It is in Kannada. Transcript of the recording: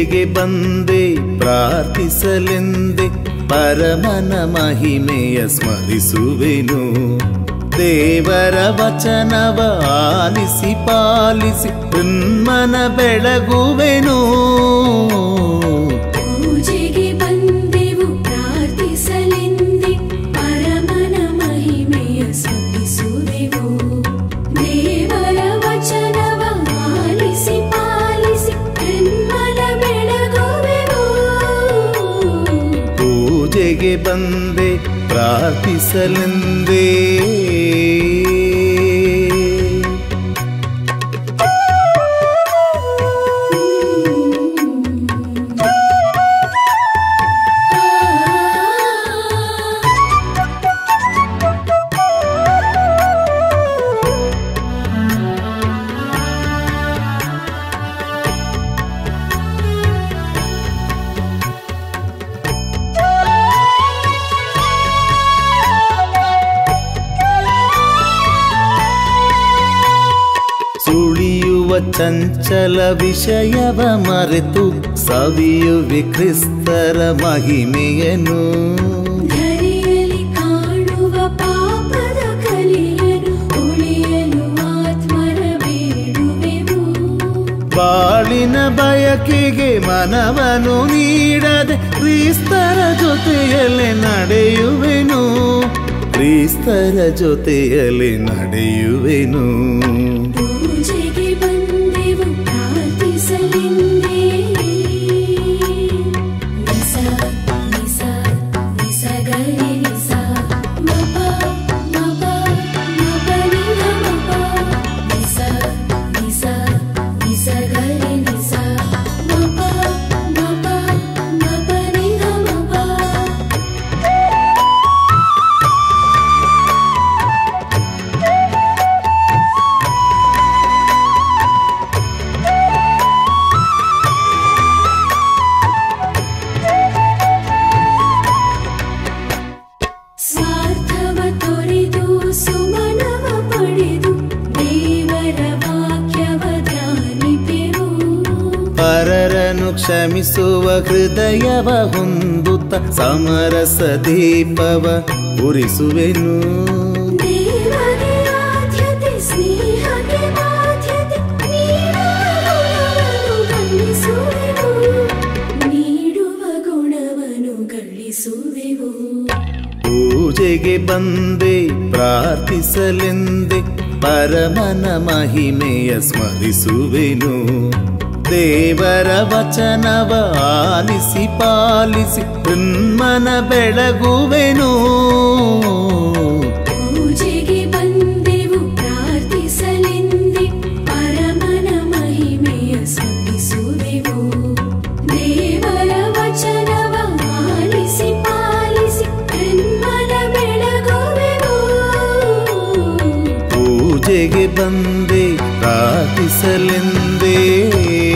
ಪೂಜೆಗೆ ಬಂದೆ ಪ್ರಾರ್ಥಿಸಲೆಂದೆ ಪರಮನ ಮಹಿಮೆಯ ಸ್ಮರಿಸುವೆನು ದೇವರ ವಚನವ ಆಲಿಸಿ ಪಾಲಿಸಿ ಮನ ಬೆಳಗುವೆನು ಪೂಜೆಗೆ ಬಂದೆವು ಪ್ರಾರ್ಥಿಸಲೆಂದೆ ಪರಮನ ಮಹಿಮೆಯ ಸ್ಮರಿಸುವೆವು ದೇವರ ವಚನವ ಆಲಿಸಿ ಪಾಲಿಸಿ ಕಣ್ಮನ ಬೆಳಗುವೆವು ಪೂಜೆಗೆ ಬಂದೆ ಪ್ರಾರ್ಥಿಸಲೆಂದೇ ಸುಳಿಯುವ ಚಂಚಲ ವಿಷಯವ ಮರೆತು ಸವಿಯುವೆ ಕ್ರಿಸ್ತರ ಮಹಿಮೆಯನು ಧರೆಯಲ್ಲಿ ಕಾಣುವ ಪಾಪದ ಕಲೆಯನ್ನು ಉಳಿಯಲು ಆತ್ಮರ ಬೇಡುವೆವು ಬಾಳಿನ ಬಯಕೆಗೆ ಮನವನು ನೀಡದೆ ಕ್ರಿಸ್ತರ ಜೊತೆಯಲ್ಲಿ ನಡೆಯುವೆನು ಕ್ರಿಸ್ತರ ಜೊತೆಯಲ್ಲಿ ನಡೆಯುವೆನು ಪೂಜೆಗೆ ಬಂದೆವು ಪ್ರಾರ್ಥಿಸಲೆಂದೇ ನಿಸ ನಿಸ ನಿಸ ಗರಿ ನಿಸ ಮಪ ಮಪ ಮಪ ನಿಧ ಮಪ ನಿಸ ನಿಸ ನಿಸ ಗರಿ ನಿಸ ಮಪ ಮಪ ಮಪ ನಿಧ ಮಪ ಸ್ವಾರ್ಥವ ತೊರೆದು ಸುಮನವ ಪಡೆದು ದೇವರ ವಾಕ್ಯವ ಧ್ಯಾನಿಪೆವು ಪರರನು ಕ್ಷಮಿಸುವ ಹೃದಯವ ಹೊಂದುತ್ತ ಸಮರಸ ದೀಪವ ಉರಿಸುವೆನು ದೇವರೇ ಆದ್ಯತೆ ಸ್ನೇಹಕ್ಕೆ ಬಾಧ್ಯತೆ ನೀಡುವ ಗುಣವನ್ನು ಗಳಿಸುವೆವು ನೀಡುವ ಗುಣವನ್ನು ಗಳಿಸುವೆವು ಪೂಜೆಗೆ ಬಂದೆ ಪ್ರಾರ್ಥಿಸಲೆಂದೆ ಪರಮನ ಮಹಿಮೆಯ ಸ್ಮರಿಸುವೆನು ದೇವರ ವಚನವ ಆಲಿಸಿ ಪಾಲಿಸಿ ಮನ ಬೆಳಗುವೆನು ಪೂಜೆಗೆ ಬಂದೆವು ಪ್ರಾರ್ಥಿಸಲೆಂದೆ ಪರಮನ ಮಹಿಮೆಯ ಸ್ಮರಿಸುವೆವು ದೇವರ ವಚನವ ಆಲಿಸಿ ಪಾಲಿಸಿ ಕಣ್ಮನ ಬೆಳಗುವೆವು ಪೂಜೆಗೆ ಬಂದೆ ಪ್ರಾರ್ಥಿಸಲೆಂದೇ